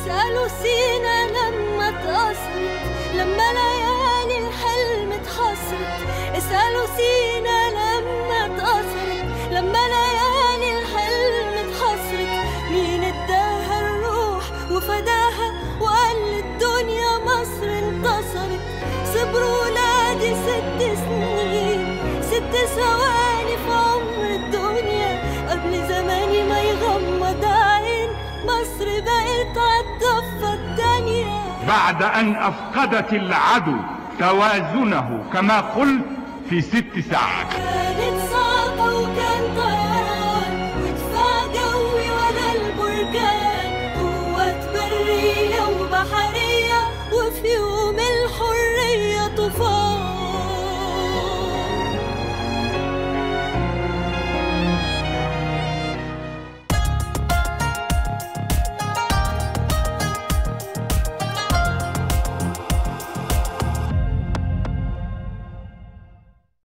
اسألوا سينا لما اتأثرت لما ليالي الحلم اتحصرت اسألوا سينا لما اتأثرت لما ليالي الحلم اتحصرت مين اداها الروح وفداها وقال للدنيا مصر انتصرت صبروا ولادي ست سنين ست ثواني في عمر الدنيا قبل زماني ما يغمض عين مصر بقت عالضفة التانية بعد أن أفقدت العدو توازنه كما قلت في ست ساعات كانت صعقة وكان طيران ودفاع جوي ولا البركان قوات برية وبحرية